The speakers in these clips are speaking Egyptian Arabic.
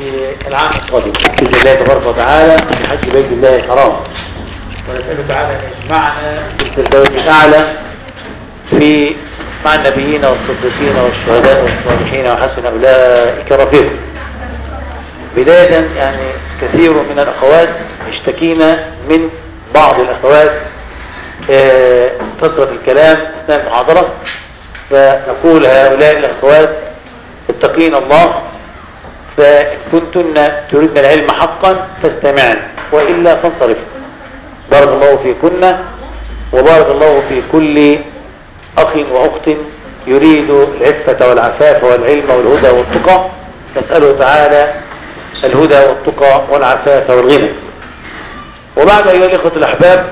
في العام القادم بإذن الله تبارك وتعالى في حج بيت الله الحرام ونسأله تعالى أن يجمعنا في الفردوس الأعلى في مع النبيين والصديقين والشهداء والصالحين وحسن أولئك رفيقا بداية يعني كثير من الأخوات يشتكين من بعض الأخوات آه، كثرة الكلام أثناء المحاضرة فنقول هؤلاء الأخوات اتقين الله فإن كنتن تردن العلم حقا فاستمعن وإلا فانصرفن بارك الله فيكن وبارك الله في كل أخ وأخت يريد العفة والعفاف والعلم والهدى والتقى نسأله تعالى الهدى والتقى والعفاف والغنى وبعد أيها الإخوة الأحباب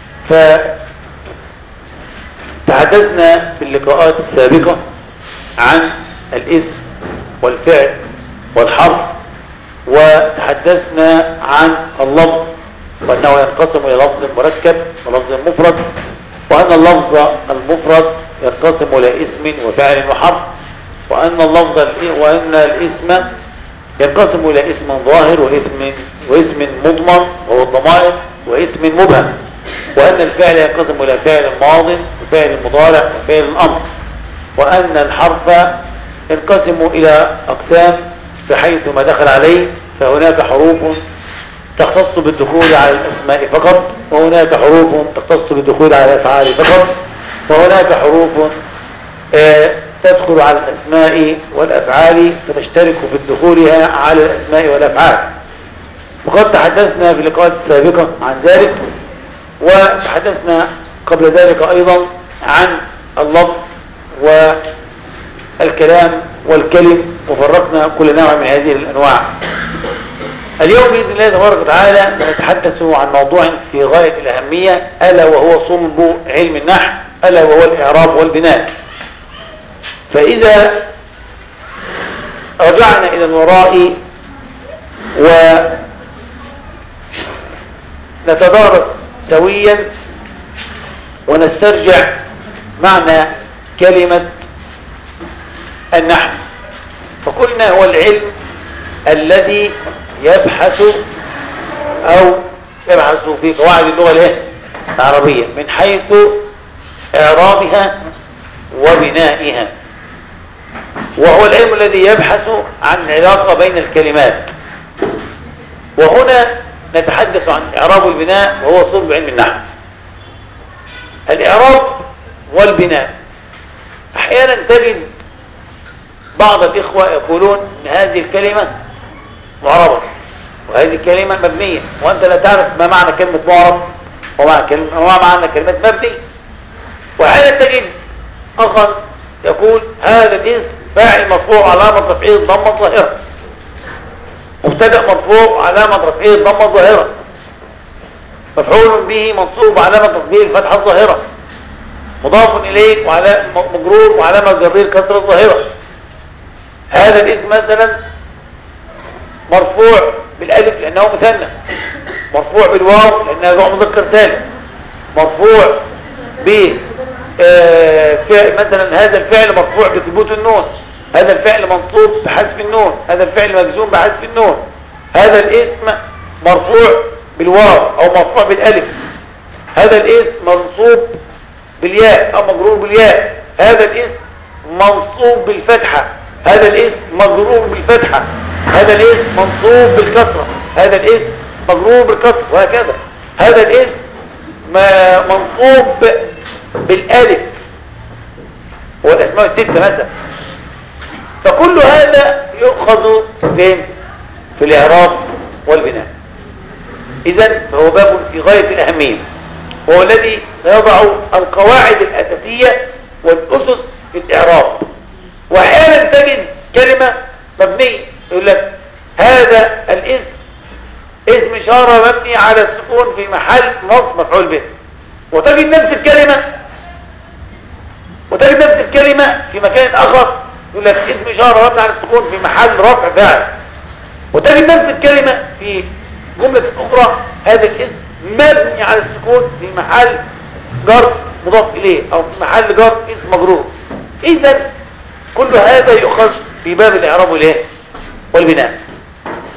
فتحدثنا في اللقاءات السابقة عن الاسم والفعل والحرف وتحدثنا عن اللفظ وأنه ينقسم إلى لفظ مركب ولفظ مفرد وأن اللفظ المفرد ينقسم إلى اسم وفعل وحرف وأن اللفظ وأن الاسم ينقسم إلى اسم ظاهر واسم واسم مضمر وهو الضمائر واسم مبهم وأن الفعل ينقسم إلى فعل ماض وفعل مضارع وفعل الأمر وأن الحرف ينقسم إلى أقسام بحيث ما دخل عليه فهناك حروف تختص بالدخول على الأسماء فقط وهناك حروف تختص بالدخول على الأفعال فقط وهناك حروف آه تدخل على الأسماء والأفعال فتشترك في دخولها على الأسماء والأفعال وقد تحدثنا في اللقاءات السابقة عن ذلك وتحدثنا قبل ذلك أيضا عن اللفظ والكلام والكلم وفرقنا كل نوع من هذه الأنواع اليوم بإذن الله تبارك وتعالى سنتحدث عن موضوع في غاية الأهمية ألا وهو صلب علم النحو ألا وهو الإعراب والبناء فإذا رجعنا إلى الوراء ونتدارس سويا ونسترجع معنى كلمة النحو فقلنا هو العلم الذي يبحث أو يبحث في قواعد اللغة الايه العربية من حيث إعرابها وبنائها وهو العلم الذي يبحث عن العلاقة بين الكلمات وهنا نتحدث عن إعراب البناء وهو صلب علم النحو الإعراب والبناء أحيانا تجد بعض الإخوة يقولون أن هذه الكلمة معربة وهذه الكلمة مبنية وأنت لا تعرف ما معنى كلمة معرب وما كلمة وما معنى كلمة مبني وأحيانا تجد أخا يقول هذا الاسم فاعل مرفوع علامة رفعه ضمة ظاهرة مبتدا مرفوع علامة رفعه ضمة ظاهرة مفعول به منصوب علامة تصبير الفتحة الظاهرة مضاف إليه وعلى مجرور وعلامة جرير الكسرة الظاهرة هذا الاسم مثلا مرفوع بالالف لانه مثنى مرفوع بالواو لانها جمع مذكر سالم مرفوع ب مثلا هذا الفعل مرفوع بثبوت النون هذا الفعل منصوب بحذف النون هذا الفعل مجزوم بحذف النون هذا الاسم مرفوع بالواو او مرفوع بالالف هذا الاسم منصوب بالياء او مجرور بالياء هذا الاسم منصوب بالفتحه هذا الاسم مجرور بالفتحه هذا الاسم منصوب بالكسرة هذا الاسم مجرور بالكسرة وهكذا هذا الاسم منصوب بالالف هو الاسماء الستة مثلا فكل هذا يؤخذ فين في الاعراب والبناء اذا فهو باب في غاية الاهمية وهو الذي سيضع القواعد الاساسية والاسس في الاعراب واحيانا تجد كلمة مبنية يقول لك هذا الاسم اسم إشارة مبني على السكون في محل نصب مفعول به وتجد نفس الكلمة وتجد نفس الكلمة في مكان آخر يقول لك اسم إشارة مبني على السكون في محل رفع فاعل وتجد نفس الكلمة في جملة أخرى هذا الاسم مبني على السكون في محل جر مضاف إليه أو في محل جر اسم مجرور إذا كل هذا يؤخذ في باب الإعراب والإيه والبناء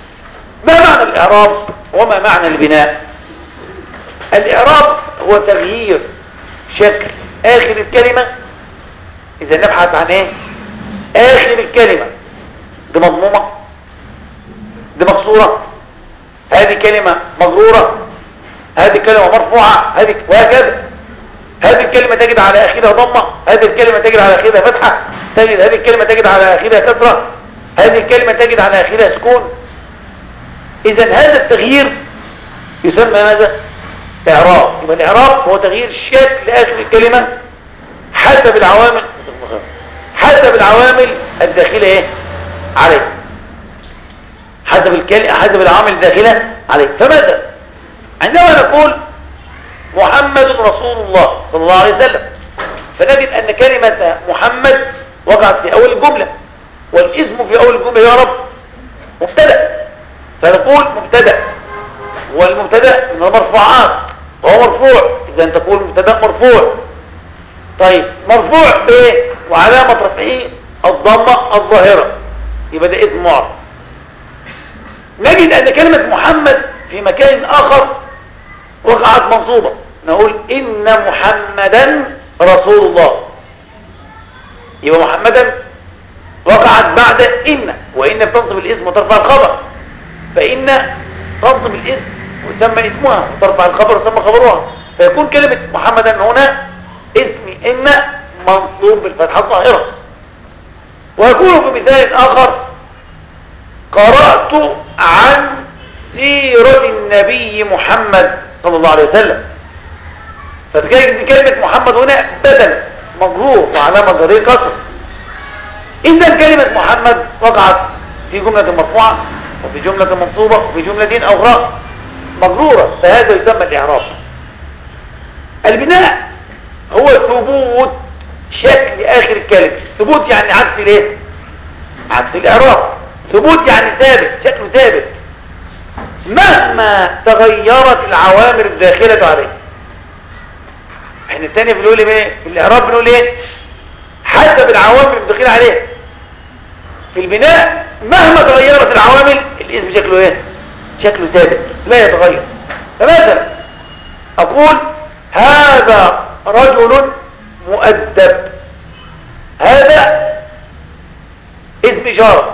الإعراب وما معنى البناء الإعراب هو تغيير شكل آخر الكلمة إذا نبحث عن إيه آخر الكلمة دي مضمومة دي مكسورة هذه كلمة مغرورة هذه كلمة مرفوعة هذه وهكذا هذه الكلمة تجد على آخرها ضمة هذه الكلمة تجد على آخرها فتحة تجد هذه الكلمة تجد على آخرها كسرة هذه الكلمة تجد على آخرها سكون إذا هذا التغيير يسمى ماذا؟ إعراب يبقى الإعراب هو تغيير شكل آخر الكلمة حسب العوامل حسب العوامل الداخلة إيه؟ عليه حسب الكلمة حسب العوامل الداخلة عليه فماذا؟ عندما نقول محمد رسول الله صلى الله عليه وسلم فنجد أن كلمة محمد وقعت في أول الجملة والاسم في أول الجملة يا رب مبتدأ فنقول مبتدأ والمبتدأ من المرفوعات وهو مرفوع إذا أن تقول مبتدأ مرفوع طيب مرفوع بايه وعلامة رفعه الضمة الظاهرة يبقى ده اسم معرض نجد أن كلمة محمد في مكان آخر وقعت منصوبة نقول إن محمدا رسول الله يبقى محمدا وقعت بعد إن وإن بتنصب الاسم وترفع الخبر فإن تنصب الاسم ويسمى اسمها وترفع الخبر ويسمى خبرها فيكون كلمة محمدا هنا اسم إن منصوب بالفتحة الظاهرة ويكون في مثال آخر قرأت عن سيرة النبي محمد صلى الله عليه وسلم فتجد كلمة محمد هنا بدل مجرور وعلامة جرير كسر إذا كلمة محمد وقعت في جملة مرفوعة وفي جملة منصوبة وفي جملة أخرى مجرورة فهذا يسمى الإعراب البناء هو ثبوت شكل آخر الكلمة ثبوت يعني عكس الايه عكس الإعراب ثبوت يعني ثابت شكله ثابت مهما تغيرت العوامل الداخلة عليه احنا التانية بنقول ايه في الاعراب بنقول ايه حسب العوامل الداخلة عليه في البناء مهما تغيرت العوامل الاسم شكله ايه شكله ثابت لا يتغير فمثلا اقول هذا رجل مؤدب هذا اسم اشاره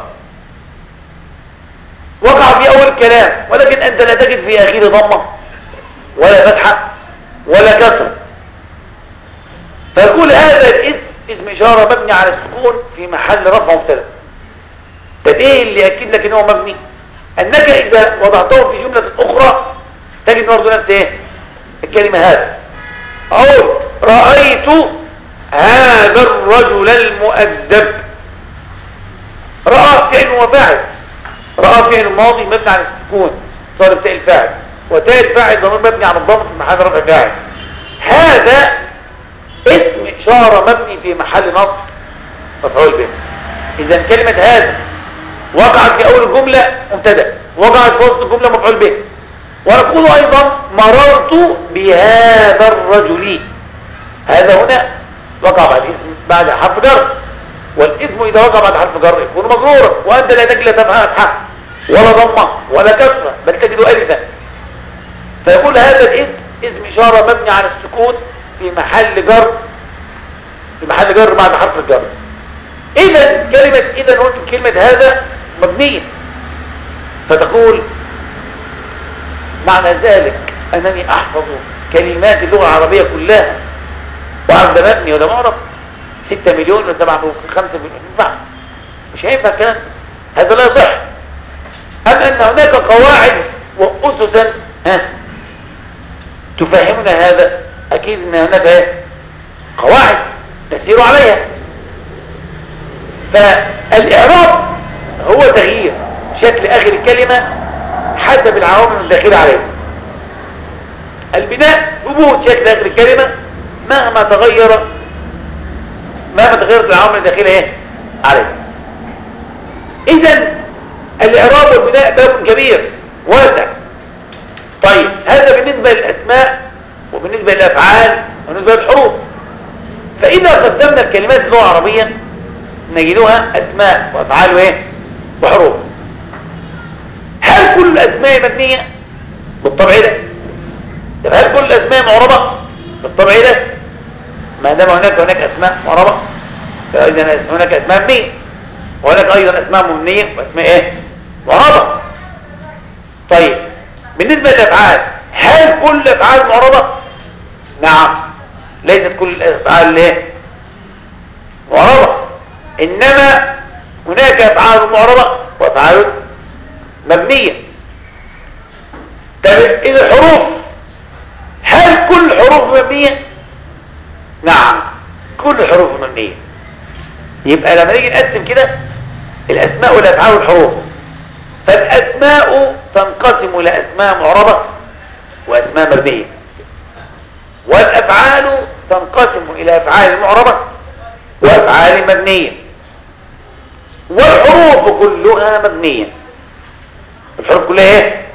وقع في اول الكلام ولكن انت لا تجد في اخير ضمه ولا فتحه ولا كسر فيقول هذا الاسم اسم اشاره مبني على السكون في محل رفع مبتدا طب ايه اللي ياكد لك ان هو مبني انك اذا وضعته في جمله اخرى تجد برضه نفس ايه الكلمه هذا اقول رايت هذا الرجل المؤدب راى فعل وفاعل راى فعل ماضي مبني على السكون صار تاء الفاعل وتاء الفاعل ضمير مبني على الضم في محل رفع فاعل هذا اسم اشاره مبني في محل نصب مفعول به اذا كلمه هذا وقعت في اول الجمله مبتدا وقعت في وسط الجمله مفعول به ونقول ايضا مررت بهذا الرجل هذا هنا وقع بعد اسم بعد حرف جر والاسم اذا وقع بعد حرف جر يكون مجرورا وانت لا تجد تفهم فتحه ولا ضمه ولا كسره بل تجد الفا فيقول هذا الاسم اسم اشاره مبني على السكون في محل جر في محل جر بعد حرف الجر اذا كلمه اذا قلت كلمه هذا مبنيه فتقول معنى ذلك انني احفظ كلمات اللغه العربيه كلها وعارف ده مبني وده معرب 6 مليون ولا 7 مليون 5 مليون ينفع مش هينفع الكلام هذا لا يصح ام ان هناك قواعد واسسا ها تفهمنا هذا اكيد ان هناك ايه قواعد تسير عليها فالاعراب هو تغيير شكل اخر الكلمه حسب العوامل الداخله عليها البناء ثبوت شكل اخر الكلمه مهما تغير مهما تغيرت العوامل الداخله ايه عليه اذا الاعراب والبناء باب كبير واسع طيب هذا بالنسبه للاسماء وبالنسبه للافعال وبالنسبه للحروف فاذا قسمنا الكلمات اللغه العربيه نجدها اسماء وافعال وايه وحروف هل كل الاسماء مبنيه بالطبع ده طب هل كل الاسماء معربه بالطبع ده ما دام هناك هناك اسماء معربه فاذا هناك اسماء مبنيه وهناك ايضا اسماء مبنيه واسماء ايه معربه طيب بالنسبه للافعال هل كل الافعال معربه نعم ليست كل الافعال ايه معربه انما هناك افعال معربه وافعال مبنيه طب اذا الحروف هل كل الحروف مبنيه نعم كل الحروف مبنيه يبقى لما نيجي نقسم كده الاسماء والافعال والحروف فالاسماء تنقسم الى اسماء معربه واسماء مبنيه والافعال تنقسم الى افعال معربه وافعال مبنيه والحروف كلها مبنيه الحروف كلها ايه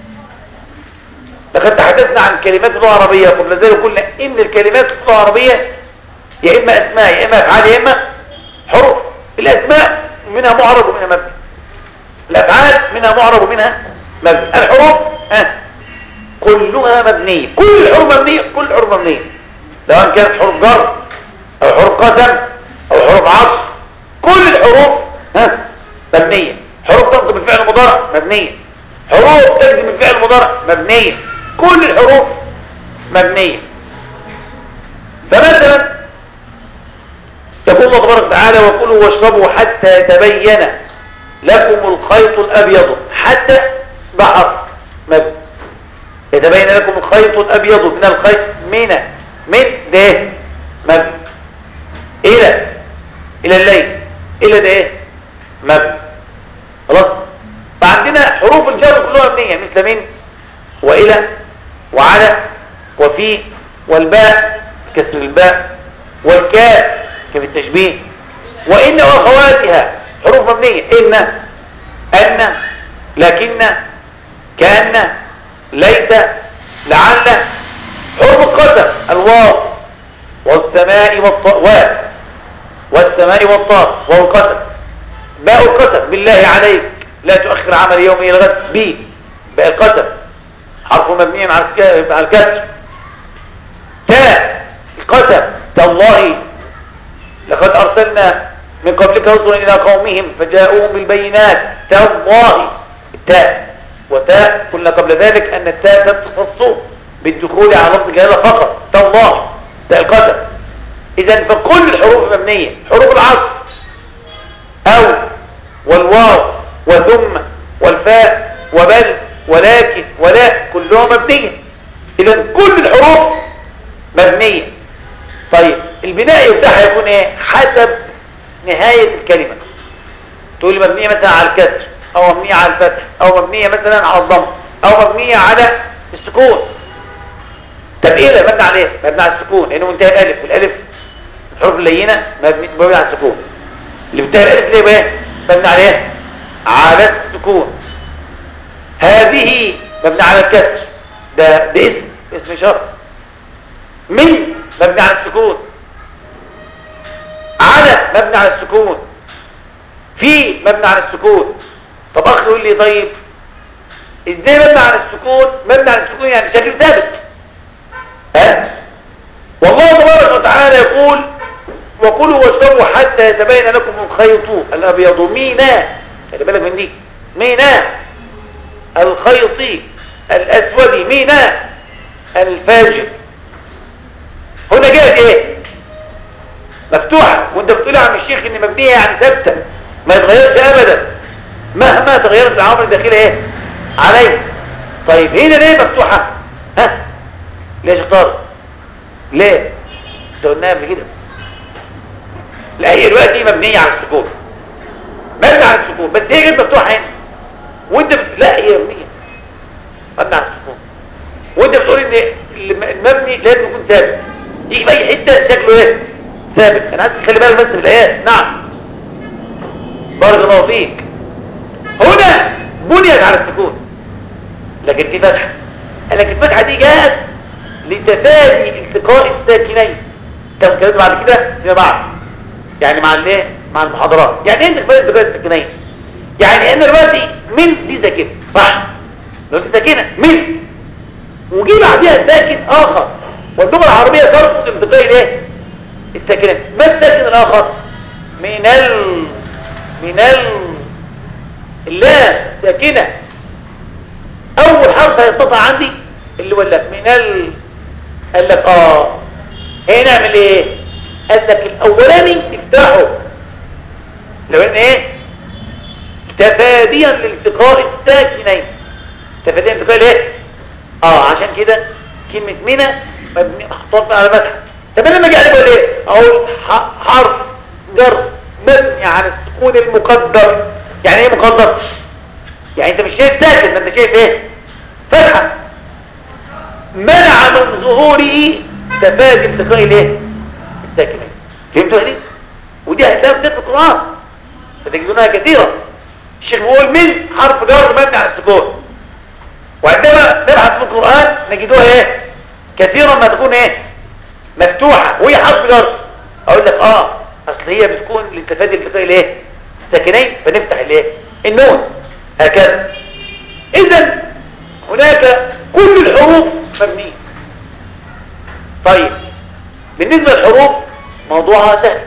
لقد تحدثنا عن كلمات اللغه العربيه قبل ذلك قلنا ان الكلمات اللغه العربيه يا اما اسماء يا اما افعال يا اما حروف الاسماء منها معرب ومنها مبني الافعال منها معرب ومنها مبني الحروف ها كلها مبنيه كل الحروف مبنيه كل الحروف مبنيه سواء كانت حروف جر او حروف قسم او حروف عطف كل الحروف ها مبنيه حروف تنصب الفعل المضارع مبنيه حروف تجزم الفعل المضارع مبنيه كل الحروف مبنيه فمثلا يقول الله تبارك وتعالى وكلوا واشربوا حتى يتبين لكم الخيط الابيض حتى بحر مبني يتبين لكم الخيط الابيض من الخيط من من ده مبني الى الى الليل الى ده ايه مبني خلاص فعندنا حروف الجر كلها مبنيه مثل من والى وعلى وفي والباء كسر الباء والكاف كيف التشبيه وان واخواتها حروف مبنيه ان ان لكن كان ليت لعل حروف القسم الواو والسماء والطاء والسماء والطاء وهو القسم باء القسم بالله عليك لا تؤخر عمل يوم الى غد بي باء القسم حرف مبني على الكسر تاء القسم تالله لقد ارسلنا من قبلك رسلا الى قومهم فجاءوهم بالبينات تالله التاء وتاء قلنا قبل ذلك ان التاء تختص بالدخول على لفظ جلاله فقط تالله تاء القسم اذا فكل الحروف مبنيه حروف العصر او والواو وثم والفاء وبل ولكن ولا كلها مبنيه اذا كل الحروف مبنيه طيب البناء بتاعها يكون ايه حسب نهايه الكلمه تقول مبنيه مثلا على الكسر او مبنيه على الفتح او مبنيه مثلا على الضم او مبنيه على السكون طب ايه اللي مبني عليه مبني على السكون لانه منتهى الالف والالف الحروف اللينه مبني مبني على السكون اللي منتهى الالف ليه بقى مبني عليه على السكون هذه مبني على الكسر ده ده اسم اسم شرط من مبني على السكون على مبني على السكون في مبني على السكون طب اخ يقول لي طيب ازاي مبني على السكون مبني على السكون يعني شكل ثابت ها والله تبارك وتعالى يقول وكلوا واشربوا حتى يتبين لكم الخيط الابيض مينا خلي بالك من دي مينا الخيط الاسود مينا الفاجر هنا جاءت ايه مفتوحة وانت بتقول عن الشيخ ان مبنية يعني ثابتة ما يتغيرش ابدا مهما تغيرت العوامل الداخلية ايه عليه طيب هنا ليه مفتوحة ها ليه يا شطار ليه ده قلناها قبل كده لا هي دلوقتي مبنية على السكون مبنية على السكون بس هي جت مفتوحة هنا وانت بت... لا هي مبنية مبنية على السكون وانت بتقول ان المبني لازم يكون ثابت يجي باي حته شكله ايه ثابت انا عايز تخلي بالك بس من الايات نعم بارك الله فيك هنا بنيت على السكون لكن في فتحه قال لك الفتحه دي جاءت لتفادي التقاء الساكنين كم كلمه بعد كده فيما بعد يعني مع الايه مع المحاضرات يعني ايه تفادي التقاء الساكنين يعني ان دلوقتي من دي ساكنه صح لو دي ساكنه من وجي بعدها ساكن اخر واللغه العربيه ترفض انتقال ايه الساكنات ما الساكن الاخر من ال من ال اللام ساكنه اول حرف هيتقطع عندي اللي هو اللام من ال قال لك اه هنا نعمل ايه قال لك الاولاني افتحه لو ان ايه تفاديا لالتقاء الساكنين تفاديا لالتقاء الايه اه عشان كده كلمه منى مبني محطوط على فتحه طب انا لما اجي اقول ايه اقول حرف جر مبني على السكون المقدر يعني ايه مقدر يعني انت مش شايف ساكن ده انت شايف ايه فتحه منع من ظهوره تفادي التقاء الايه الساكنين فهمتوا دي ودي هتلاقيها في القران فتجدونها كثيرا الشيخ بيقول من حرف جر مبني على السكون وعندما نبحث في القرآن نجدوها ايه كثيرا ما تكون ايه مفتوحة وهي حرف جر اقول لك اه اصل هي بتكون للتفادي التقاء الايه الساكنين فنفتح الايه النون هكذا اذا هناك كل الحروف مبنية طيب بالنسبة للحروف موضوعها سهل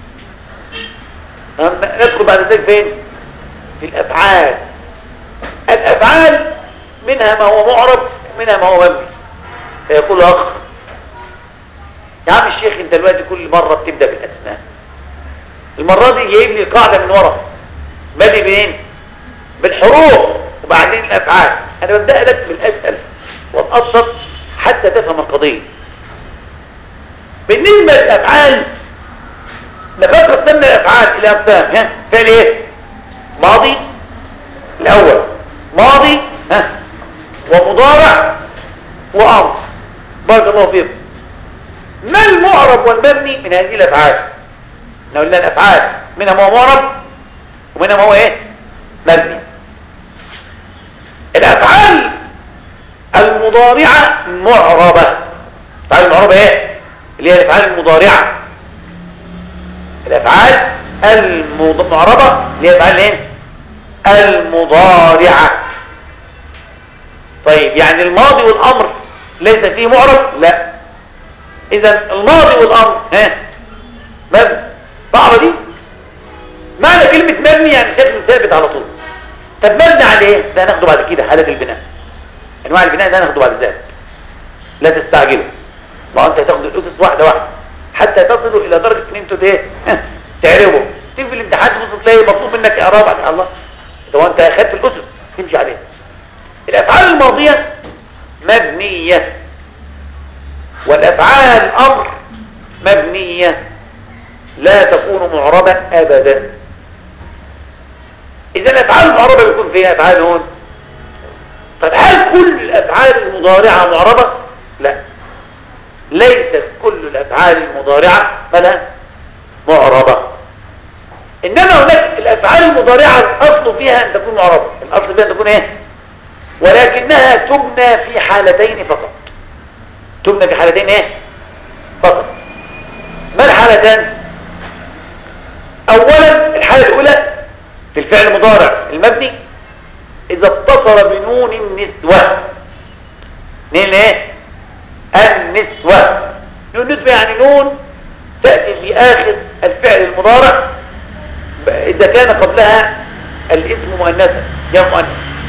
ندخل بعد ذلك فين في الافعال الافعال منها ما هو معرب منها ما هو مبني فيقول اخ يا عم الشيخ انت دلوقتي كل مرة بتبدأ بالاسماء المرة دي جايب لي قاعدة من ورا بادئ منين بالحروف وبعدين الافعال انا ببدأ لك بالاسهل والابسط حتى تفهم القضية بالنسبة للافعال نفكر قسمنا الافعال الى اقسام ها فعل ايه ماضي الاول ماضي ها ومضارع وامر بارك الله فيكم ما المعرب والمبني من هذه الافعال احنا قلنا الافعال منها ما هو معرب ومنها ما هو ايه مبني الافعال المضارعه معربه الافعال المعربه ايه اللي هي الافعال المضارعه الافعال المعربه اللي هي افعال ايه المضارعه طيب يعني الماضي والامر ليس فيه معرب لا اذا الماضي والامر ها مبني صعبه دي معنى كلمه مبني يعني شكله ثابت على طول طب مبني على ايه ده هناخده بعد كده حالات البناء انواع البناء ده هناخده بعد ذلك لا تستعجلوا ما انت هتاخد الاسس واحده واحده حتى تصلوا الى درجه ان انتوا ايه تعرفوا تيجي في الامتحان تبص تلاقي مطلوب منك اعراب على الله لو انت اخدت الاسس تمشي عليها الافعال الماضيه مبنيه والافعال الامر مبنيه لا تكون معربه ابدا اذا الافعال المعربه بيكون فيها افعال هون طب هل كل الافعال المضارعه معربه لا ليست كل الافعال المضارعه فلا معربه انما هناك الافعال المضارعه الاصل فيها ان تكون معربه الاصل فيها ان تكون ايه ولكنها تبنى في حالتين فقط تبنى في حالتين ايه فقط ما الحالتان اولا الحاله الاولى في الفعل المضارع المبني اذا اتصل بنون النسوه نين ايه النسوه نون النسوه يعني نون تاتي في اخر الفعل المضارع اذا كان قبلها الاسم مؤنثا جمع مؤنث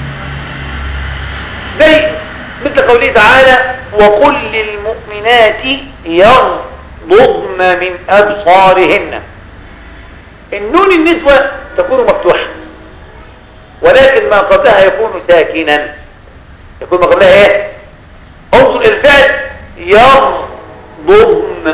زي مثل قوله تعالى وقل للمؤمنات يغضضن من أبصارهن النون النسوة تكون مفتوحة ولكن ما قبلها يكون ساكنا يكون ما قبلها ايه انظر الفعل يغضضن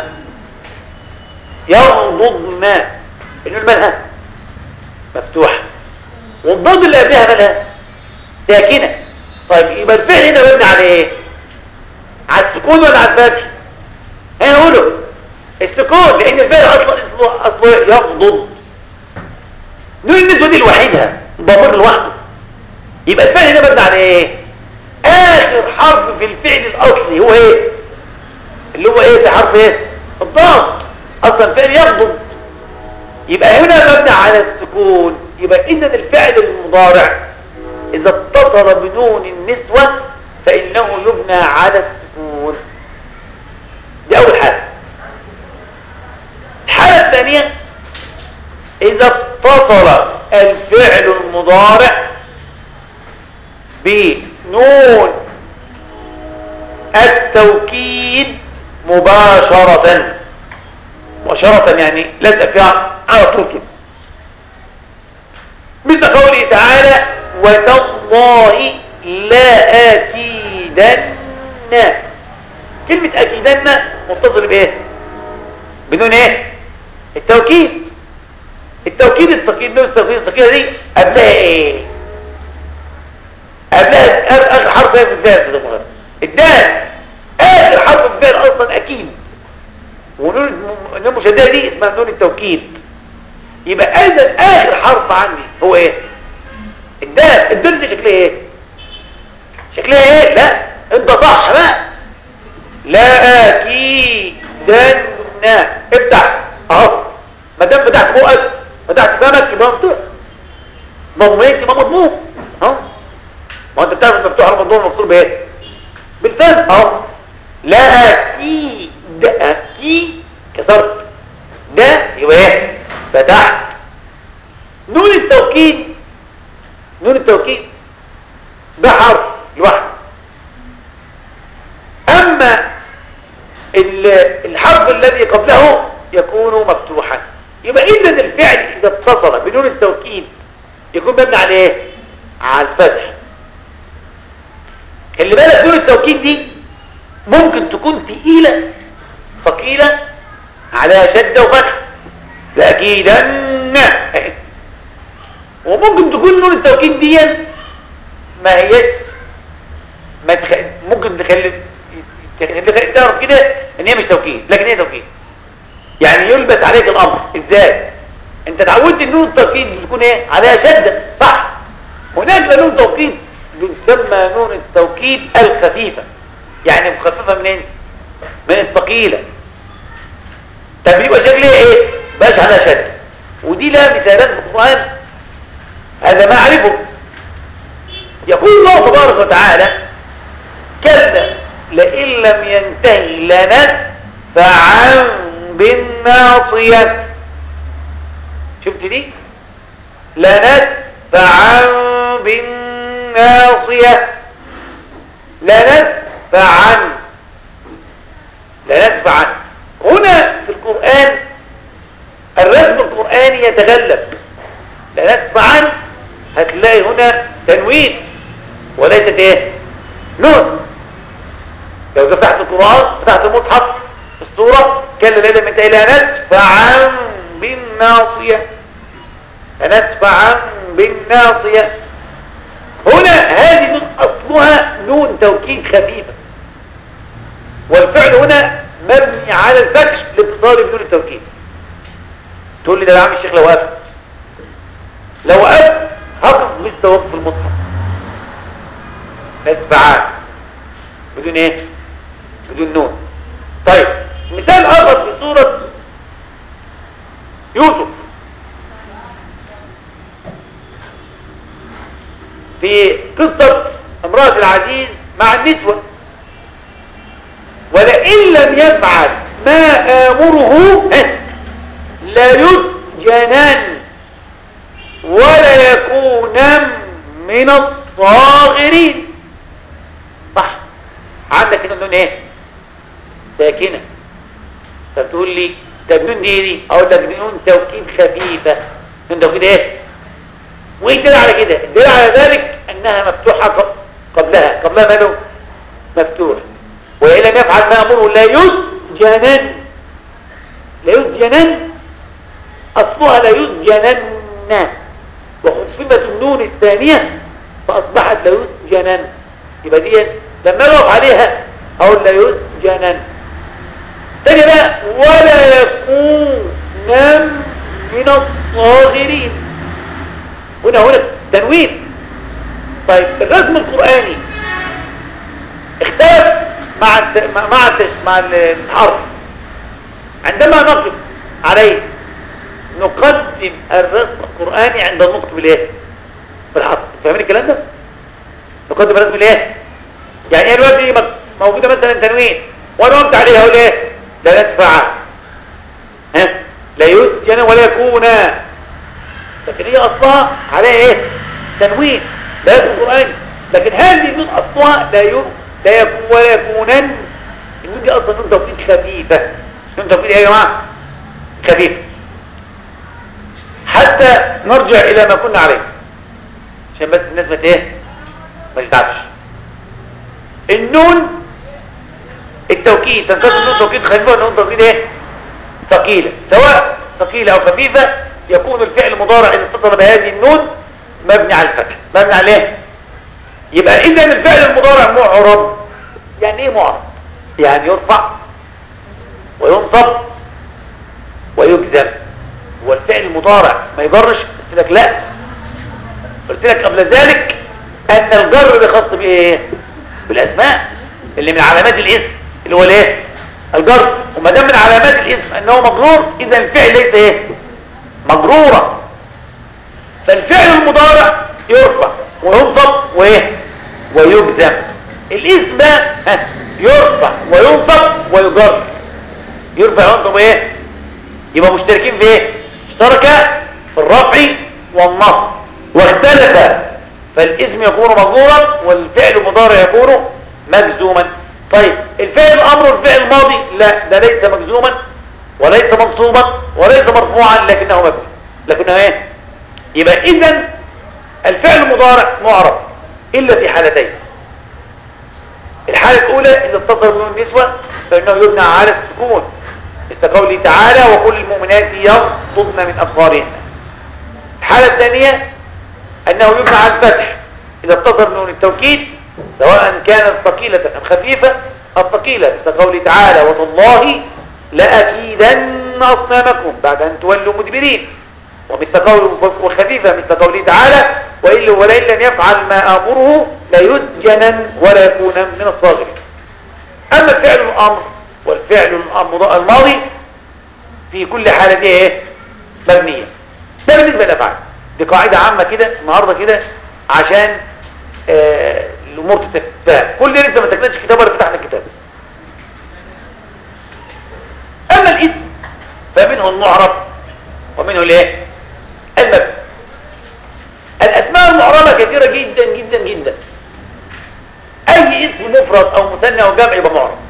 يغضضن النون مالها مفتوحة والضد اللي قبلها مالها ساكنة طيب يبقى الفعل هنا مبني على ايه على السكون ولا على الفتح هنا نقوله السكون لان الفعل اصلا اصله اصله يغضض نون النسوه دي لوحدها ضمير لوحده يبقى الفعل هنا مبني على ايه اخر حرف في الفعل الاصلي هو ايه اللي هو ايه في حرف ايه الضاد اصلا الفعل يغضض يبقى هنا مبني على السكون يبقى اذا الفعل المضارع اذا اتصل اتصل بنون النسوة فإنه يبنى على السكون دي أول حالة الحالة الثانية إذا اتصل الفعل المضارع بنون التوكيد مباشرة مباشرة يعني لازق فيها على طول كده مثل قوله تعالى وتالله لا أكيدن كلمة أكيدن متصل بإيه بدون إيه التوكيد التوكيد الثقيل نون التوكيد الثقيلة دي قبلها إيه قبلها آخر حرف ايه في الدال ده مهم الدال آخر حرف في الدال أصلا أكيد ونون المشددة دي اسمها نون التوكيد يبقى اذا اخر حرف عندي هو ايه الدال الدال دي شكلها ايه شكلها ايه لا انت صح بقى لا اكيدن افتح اهو ما دام فتحت فوقك فتحت فمك يبقى مفتوح ضميت يبقى مضموم اهو ما انت بتعرف مفتوح ولا مضموم مكسور بايه بالفم اهو لا اكيد اكيد كسرت ده يبقى ايه فتحت نون التوكيد نون التوكيد ده حرف لوحده اما الحرف الذي قبله يكون مفتوحا يبقى اذا الفعل اذا اتصل بنون التوكيد يكون مبني على ايه على الفتح اللي بالك نون التوكيد دي ممكن تكون تقيله ثقيله على شده وفتح لأكيدن وممكن تكون نون التوكيد دي ما هيش ما تخ... ممكن تخلي تعرف كده ان هي مش توكيد لكن هي توكيد يعني يلبس عليك الامر ازاي انت اتعودت ان نون التوكيد بتكون ايه عليها شده صح هناك نون توكيد بتسمى نون التوكيد الخفيفه يعني مخففه منين من الثقيله طب يبقى شكلها ايه باش على شد ودي لها مثالات في القرآن هذا ما أعرفه يقول الله تبارك وتعالى كلا لئن لم ينتهي لنسفعا بالناصية شفت دي لنسفعا بالناصية لنسفعا لنسفعا هنا في القرآن الرسم القرآني يتغلب لا نسمعا هتلاقي هنا تنوين وليست ايه نون لو فتحت القرآن فتحت المصحف الصورة كلا ليلة من تأيلها نسفعا بالناصية نسفعا بالناصية هنا هذه نون أصلها نون توكيد خفيفة والفعل هنا مبني على الفتح لاتصال بنون التوكيد تقول لي ده يا عم الشيخ لو وقفت لو وقفت هقف مثل وقف المصحف نسبعان بدون ايه بدون نون طيب مثال اخر في سورة يوسف في قصة امرأة العزيز مع النسوة ولئن لم يفعل ما آمره لا يسجنن ولا يكونن من الصاغرين صح عندك هنا النون ايه ساكنه فتقول لي طب نون دي دي اقول لك دي نون توكيد خفيفه نون توكيد ايه وايه الدليل على كده الدليل على ذلك انها مفتوحه قبلها قبلها ماله مفتوح وإن لم يفعل ما أمره لا يسجنن لا يسجنن أصلها لا يسجنن وخففت النون الثانية فأصبحت لا يسجنن يبقى دي لما نقف عليها أقول لا يسجنن تاني بقى ولا يكونن من الصاغرين هنا هنا تنوين طيب الرسم القرآني اختلف مع الت... مع الت... مع الحرف عندما نقف عليه نقدم الرسم القرآني عند النطق بالايه بالحرف فاهمين الكلام ده تقدم الاسم الايه يعني ايه دلوقتي موجوده مثلا تنوين وانا قمت عليها اقول ايه لا ندفع ها لا يسجن ولا يكون لكن هي اصلها عليها ايه تنوين لا في القران لكن هذه النون اصلها لا ي... لا يكون ولا يكونن النون دي اصلا نون توكيد خفيفه نون توكيد ايه يا جماعه خفيفه حتى نرجع الى ما كنا عليه عشان بس الناس ما ايه ما تتعبش النون التوكيد تنقسم النون توكيد خفيفه والنون توكيد ايه ثقيله سواء ثقيله او خفيفه يكون الفعل المضارع اذا اتصل بهذه النون مبني على الفتح مبني على ايه يبقى اذا الفعل المضارع معرب يعني ايه معرب يعني يرفع وينصب ويجزم هو الفعل المضارع ما يجرش قلت لك لا قلت لك قبل ذلك ان الجر ده خاص بايه بالاسماء اللي من علامات الاسم اللي هو الايه الجر وما دام من علامات الاسم انه مجرور اذا الفعل ليس ايه مجرورا فالفعل المضارع يرفع وينصب وايه ويجزم الاسم ده يرفع وينصب ويجر يرفع وينصب ايه يبقى مشتركين في ايه اشترك في الرفع والنصب واختلف فالاسم يكون مجرورا والفعل المضارع يكون مجزوما طيب الفعل الامر والفعل الماضي لا ده ليس مجزوما وليس منصوبا وليس مرفوعا لكنه مبني لكنه ايه يبقى اذا الفعل المضارع معرب الا في حالتين الحالة الاولى اذا اتصل من النسوة فانه يبنى على السكون مثل قوله تعالى وكل المؤمنات يغضضن من ابصارهن الحالة الثانية انه يبنى على الفتح اذا اتصل من التوكيد سواء كانت ثقيلة ام خفيفة الثقيلة مثل قوله تعالى وتالله لأكيدن أصنامكم بعد أن تولوا مدبرين ومثل قوله وخفيفة مثل قوله تعالى وإن ولئن لم يفعل ما أمره ليسجنن ولا يكون من الصاغرين أما فعل الأمر والفعل الماضي في كل حالة دي ايه مبنية ده بالنسبة للأفعال دي قاعدة عامة كده النهاردة كده عشان آه الأمور تتفاهم كل لسه ما تكنتش كتاب ولا فتحنا الكتاب أما الاسم فمنه المعرب ومنه الايه المبني الأسماء المعربة كثيرة جدا جدا جدا أي اسم مفرد أو مثنى أو جمع يبقى معرب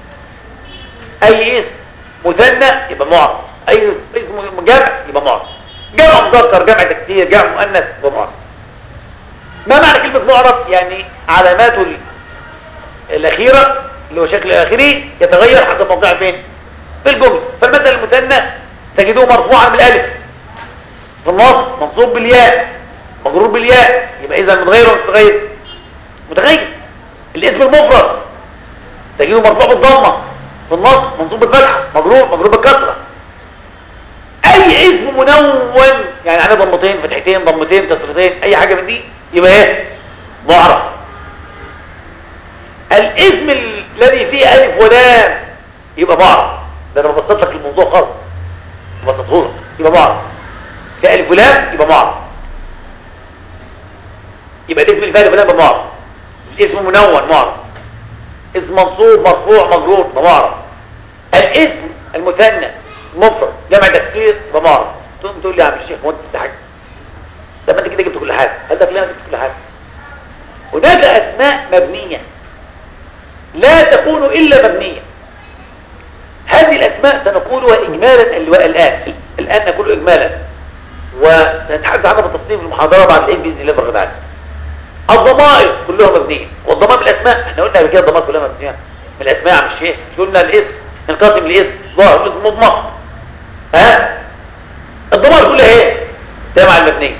أي اسم مثنى يبقى معرب أي اسم جمع يبقى معرب جمع مذكر جمع تكسير جمع مؤنث يبقى معرب ما معنى كلمة معرب يعني علاماته الأخيرة اللي هو شكل آخري يتغير حسب موقعه فين في الجملة فالمثل المثنى تجدوه مرفوعا بالالف في النصب منصوب بالياء مجرور بالياء يبقى اذا متغير ولا متغير متغير الاسم المفرد تجده مرفوع بالضمه في النصب منصوب بالفتحه مجرور مجرور بالكسره اي اسم منون يعني عليه ضمتين فتحتين ضمتين كسرتين اي حاجه من دي يبقى ايه معرب الاسم الذي فيه الف ولام يبقى معرب ده انا ببسط لك الموضوع خالص ببسطه لك يبقى معرب في الف ولام يبقى معرب يبقى الاسم اللي فيه الف ولام يبقى معرب الاسم منون معرب اسم منصوب مرفوع مجرور يبقى معرب الاسم المثنى مفرد جمع تكسير يبقى معرب تقوم تقول لي يا عم الشيخ هو انت انت حاجه ده ما انت كده جبت كل حاجه هل ده كلام جبت كل حاجه هناك اسماء مبنيه لا تكون الا مبنيه هذه الأسماء سنقولها إجمالا الآن الآن نقول إجمالا وسنتحدث عنها بالتفصيل في المحاضرة بعد العيد بإذن الله برغد الضمائر كلها مبنية والضمائر بالأسماء احنا قلنا قبل كده الضمائر كلها مبنية من الأسماء يا عم الشيخ مش قلنا الاسم انقسم لاسم ظاهر اسم مضمر ها الضمائر كلها ايه تابع المبنية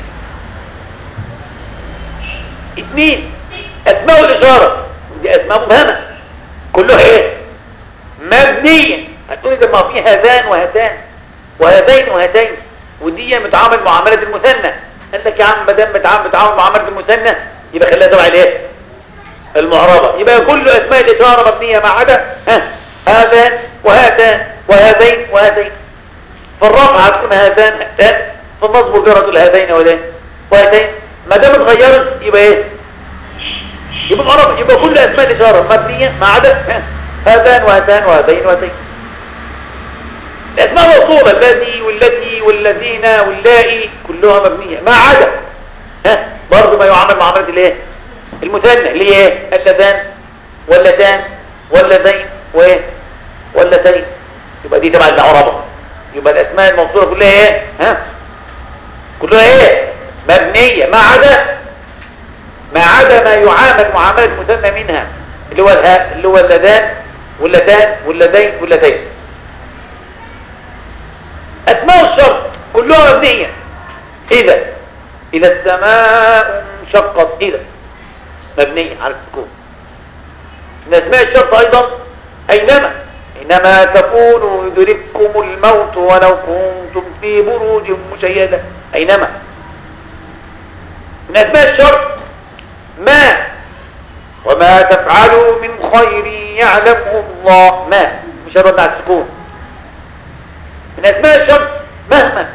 اثنين أسماء الإشارة ودي أسماء مبهمة كلها ايه مبنية هتقولي ده ما في هذان وهاتان وهذين وهاتين ودي متعامل معاملة المثنى قال لك يا عم ما دام متعامل متعامل معاملة المثنى يبقى خليها تبع الايه المعربة يبقى كل اسماء الاشارة مبنية ما عدا ها هذان وهاتان وهذين وهاتين في الرفع هتكون هذان هاتان في النصب والجر هتقول هذين وهذين وهاتين ما دام اتغيرت يبقى ايه يبقى معرفة يبقى كل اسماء الاشاره مبنيه ما عدا هذان وهذان وهذين وهذين الاسماء موصوله الذي والتي والذين واللائي كلها مبنيه ما عدا ها برضه ما يعامل معامله الايه المثنى اللي هي ايه اللذان واللتان واللذين وايه واللتين يبقى دي تبع المعربه يبقى الاسماء الموصوله كلها ايه ها كلها ايه مبنيه ما عدا ما عدا ما يعامل معامله المثنى منها اللي هو الهاء اللي هو اللذان واللتان واللذين واللتين اسماء الشرط كلها مبنيه اذا اذا السماء انشقت اذا مبنيه على السكون من اسماء الشرط ايضا اينما اينما تكونوا يدرككم الموت ولو كنتم في بروج مشيده اينما من اسماء الشرط ما وما تفعلوا من خير يعلمه الله ما مش هرد على السكون من اسماء الشرط مهما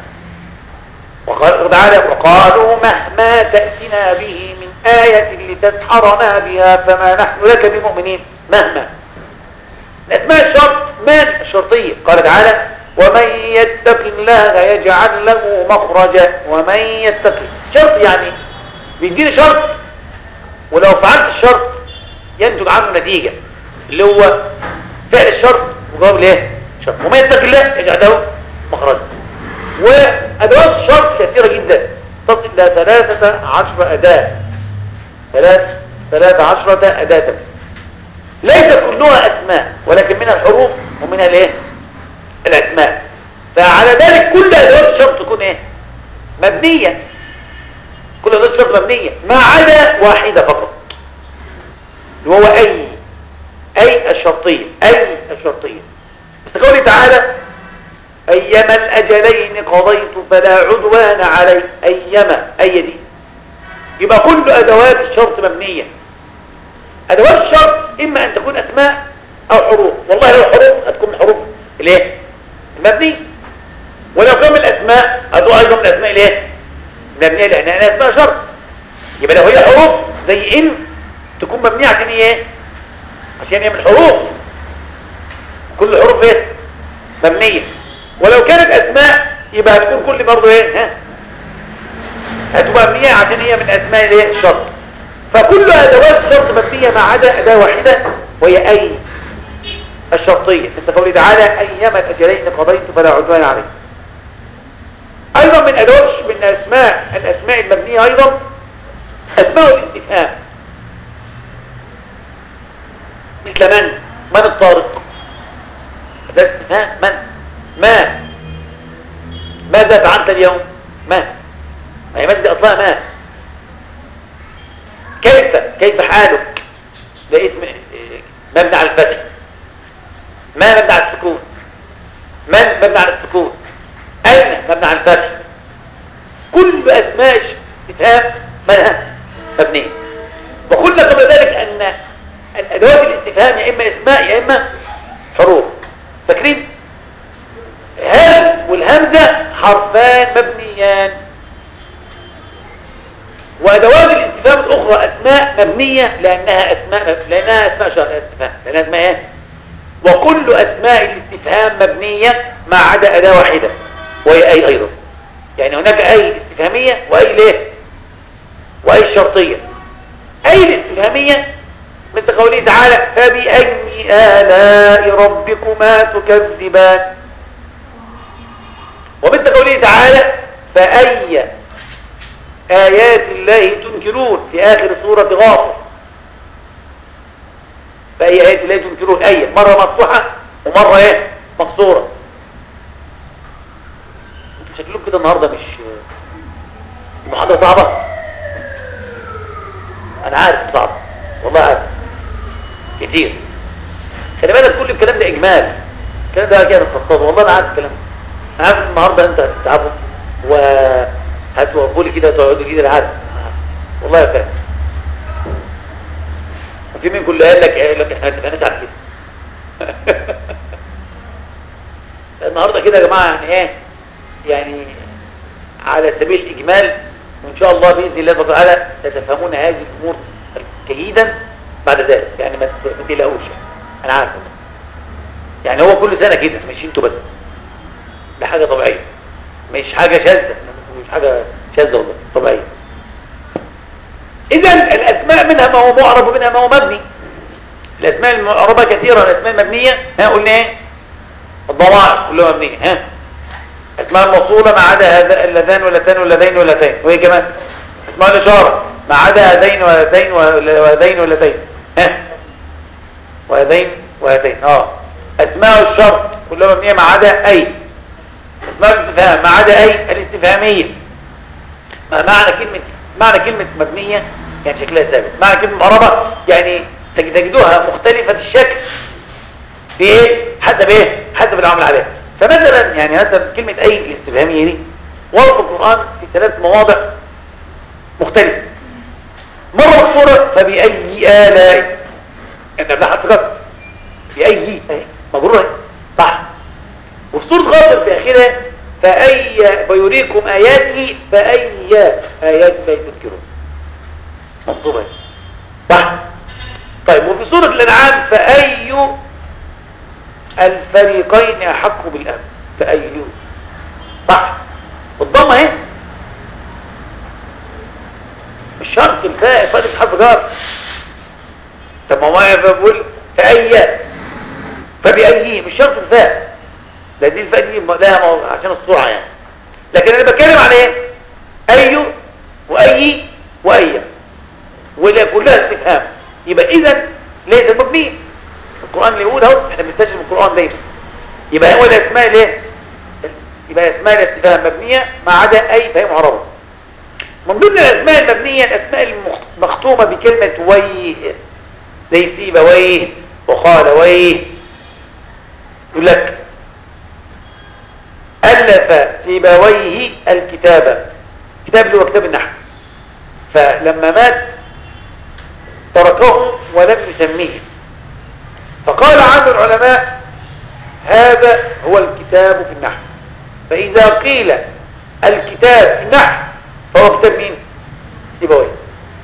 وقال تعالى وقالوا مهما تأتنا به من آية لتسحرنا بها فما نحن لك بمؤمنين مهما من اسماء الشرط من الشرطية قال تعالى ومن يتق الله يجعل له مخرجا ومن يتق شرط يعني بيديني شرط ولو فعلت الشرط ينتج عنه نتيجة اللي هو فعل الشرط وجواب ليه شرط ومن يتق الله يجعل له مخرجا وأدوات الشرط كثيرة جدا تصل إلى ثلاثة عشر أداة ثلاث ثلاثة عشرة أداة ليس كلها أسماء ولكن منها الحروف ومنها الايه الأسماء فعلى ذلك كل أدوات الشرط تكون ايه مبنية كل أدوات الشرط مبنية ما عدا واحدة فقط اللي هو أي أي الشرطية أي الشرطية بس قوله تعالى أيما الأجلين قضيت فلا عدوان علي أيما أي دي يبقى كل أدوات الشرط مبنية أدوات الشرط إما أن تكون أسماء أو حروف والله لو حروف هتكون حروف الايه المبنية ولو كان من الأسماء هتكون أيضا من الأسماء الايه مبنية لأنها أسماء شرط يبقى لو هي حروف زي إن تكون مبنية عشان هي ايه عشان هي من الحروف كل الحروف ايه مبنية ولو كانت أسماء يبقى هتكون كل برضه ايه ها هتبقى مبنية عشان هي من أسماء الايه الشرط فكل أدوات الشرط مبنية ما عدا أداة واحدة وهي أي الشرطية مثل قوله تعالى أيما الأجلين قضيت فلا عدوان عليه أيضا من أدوات من أسماء الأسماء المبنية أيضا أسماء الاستفهام مثل من من الطارق ده استفهام من ما ماذا فعلت اليوم ما ما هي مادة أصلها ما كيف كيف حالك ده اسم مبني على الفتح ما مبني على السكون من مبني على السكون أين مبني على الفتح كل أسماء استفهام منها مبنية وقلنا قبل ذلك أن الأدوات الاستفهام يا إما اسماء يا إما حروف فاكرين هل والهمزة حرفان مبنيان وأدوات الاستفهام الأخرى أسماء مبنية لأنها أسماء لأنها أسماء شرط استفهام لأنها أسماء إيه؟ وكل أسماء الاستفهام مبنية ما عدا أداة واحدة وهي أي أيضا يعني هناك أي استفهامية وأي ليه وأي شرطية أي الاستفهامية مثل قوله تعالى فبأي آلاء ربكما تكذبان ومثل قوله تعالى فأي آيات الله تنكرون في آخر سورة غافر فأي آيات الله تنكرون آية مرة مفتوحة ومرة إيه مقصورة انتوا شكلكم كده النهاردة مش المحاضرة صعبة أنا عارف صعبة والله عارف كتير خلي بالك كل الكلام ده إجمال الكلام ده كده مخطط والله أنا عارف الكلام ده عارف النهاردة أنت هتتعبوا و هتوقفوا لي كده تقعدوا كده العدد والله يا فاهم وفي من كل قال لك ايه لك احنا اتفقناش على كده النهارده كده يا جماعه يعني ايه يعني على سبيل الاجمال وان شاء الله باذن الله تعالى تتفهمون هذه الامور جيدا بعد ذلك يعني ما تقلقوش انا عارف يعني هو كل سنه كده مش انتوا بس ده حاجه طبيعيه مش حاجه شاذه مش حاجه شاذه والله طبيعيه اذا الاسماء منها ما هو معرب ومنها ما هو مبني الاسماء المعربه كثيره الاسماء المبنيه ها قلنا ايه الضمائر كلها مبنيه ها اسماء الموصوله ما عدا هذا اللذان واللتان واللذين واللتين وايه كمان اسماء الاشاره ما عدا هذين وهذين وهذين واللتين ها وهذين وهذين اه اسماء الشرط كلها مبنيه ما عدا اي اسماء الاستفهام ما عدا اي الاستفهاميه ما معنى كلمه معنى كلمه مبنيه يعني شكلها ثابت معنى كلمه معربه يعني تجدوها مختلفه الشكل في ايه حسب ايه حسب العمل عليها فمثلا يعني مثلا كلمه اي الاستفهاميه دي ورد القران في ثلاث مواضع مختلفه مره مكسوره فباي الاء انت بلا حرف جر باي مجروره صح وفي سوره غافر في اخرها فاي ويريكم اياته فاي ايات لا تذكرون منصوبه صح طيب وفي سوره الانعام فاي الفريقين احق بالامن فاي صح والضمه اهي مش شرط الفاء فاء حرف جر طب ما هو بقول فاي فباي مش شرط الفاء ده دي الفاء دي لها عشان السرعه يعني لكن انا بتكلم عن ايه اي واي واي ولا كلها استفهام يبقى اذا ليس مبني القران اللي يقول اهو احنا بنستشهد من القران دايما يبقى هو الاسماء الايه يبقى اسماء الاستفهام مبنيه ما عدا اي فهي معربه من ضمن الاسماء المبنيه الاسماء المختومه بكلمه وي زي سيبويه وخالويه يقول لك ألف سيبويه الكتابة كتاب اللي هو كتاب النحو فلما مات تركه ولم يسميه فقال عنه العلماء هذا هو الكتاب في النحو فإذا قيل الكتاب في النحو فهو كتاب مين؟ سيبويه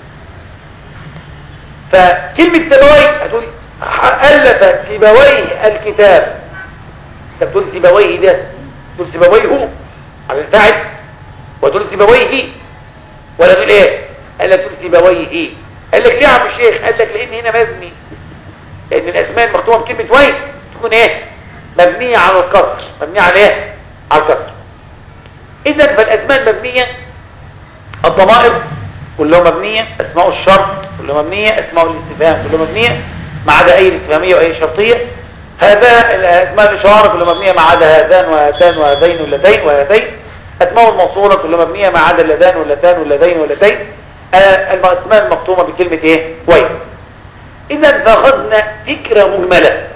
فكلمة سيبويه هتقول ألف سيبويه الكتاب انت بتقول سيبويه ده تقول سيبويه على الفاعل وتقول سيبويه ولا تقول ايه قال لك تقول سيبويه ايه قال لك ليه يا عم الشيخ قال لك لان هنا مبني لان الاسماء المختومه بكلمه وين تكون ايه مبنيه على الكسر مبنيه على ايه على الكسر اذا فالاسماء المبنيه الضمائر كلها مبنيه اسماء الشرط كلها مبنيه اسماء الاستفهام كلها مبنيه ما عدا اي استفهاميه واي شرطيه هذا الاسماء الاشاره كلها مبنيه ما عدا هذان وهاتان وهذين واللتين وهذين اسماء الموصوله كلها مبنيه ما عدا اللذان واللتان واللذين واللتين الاسماء المختومه بكلمه ايه وين اذا فاخذنا فكره مجمله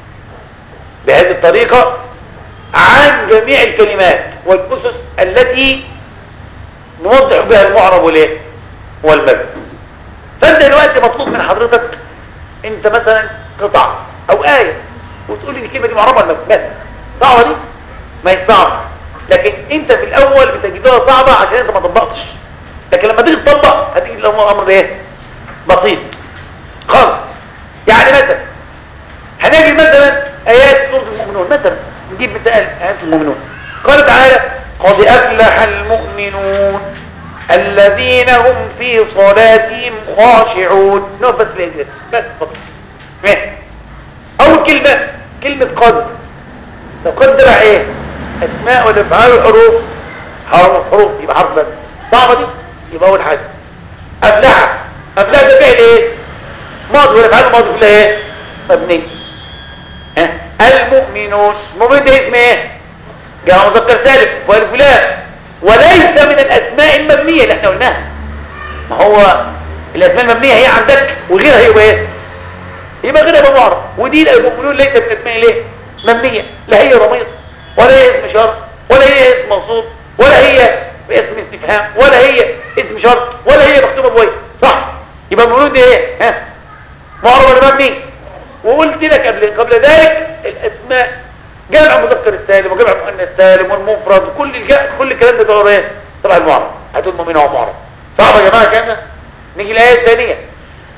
بهذه الطريقه عن جميع الكلمات والاسس التي نوضح بها المعرب والايه والمبني فانت دلوقتي مطلوب من حضرتك انت مثلا قطع او ايه وتقول لي دي الكلمه دي معربه ولا بس صعبه دي ما هي صعبه لكن انت في الاول بتجدها صعبه عشان انت ما طبقتش لكن لما تيجي تطبق هتيجي الامر ايه بسيط خالص يعني مثلا هنجي مثلا ايات سوره المؤمنون مثلا نجيب مثال ايات المؤمنون قال تعالى قد افلح المؤمنون الذين هم في صلاتهم خاشعون نقف بس ليه بس فقط ايه اول كلمه كلمه قد لو قد تبع ايه اسماء ولا افعال الحروف حرف حروف يبقى حرف بس صعبه دي يبقى اول حاجه افلح افلح ده فعل ايه ماضي ولا افعال الماضي كلها ايه مبني ها المؤمنون المؤمن ده اسم ايه جاء مذكر سالم والف لام وليس من الاسماء المبنيه اللي احنا قلناها ما هو الاسماء المبنيه هي عندك وغيرها يبقى ايه يبقى غيرها يبقى معرف ودي المؤمنون ليس من الاسماء ليه مبنيه لا هي ضمير ولا هي اسم شرط ولا هي اسم منصوب ولا هي اسم استفهام ولا هي اسم شرط ولا هي مكتوبه بوي صح يبقى المؤمنون دي ايه ها معرب ولا مبني وقلت لك قبل قبل ذلك الاسماء جمع مذكر السالم وجمع مؤنث السالم والمفرد كل الجا... كل الكلام ده دور ايه طبعا المعرب هتقول مؤمن هو معرب صعب يا جماعه كده نيجي الايه الثانيه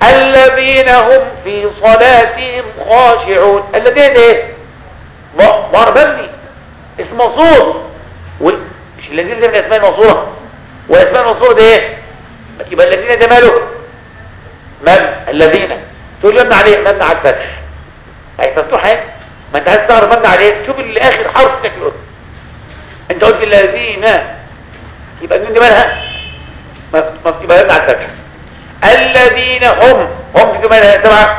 الذين هم في صلاتهم خاشعون الذين ايه مار مبني اسم موصول مش الذين ده من الاسماء الموصوله والاسماء الموصوله ده ايه يبقى الذين ده ماله مبني الذين تقول مبني عليه مبني على الفتح اي مفتوح ايه ما انت عايز تعرف مبني عليه شوف اللي اخر حرف تكله انت قلت الذين يبقى الذين دي مالها ما يبقى مبني على الفتح الذين هم هم دي مالها تبع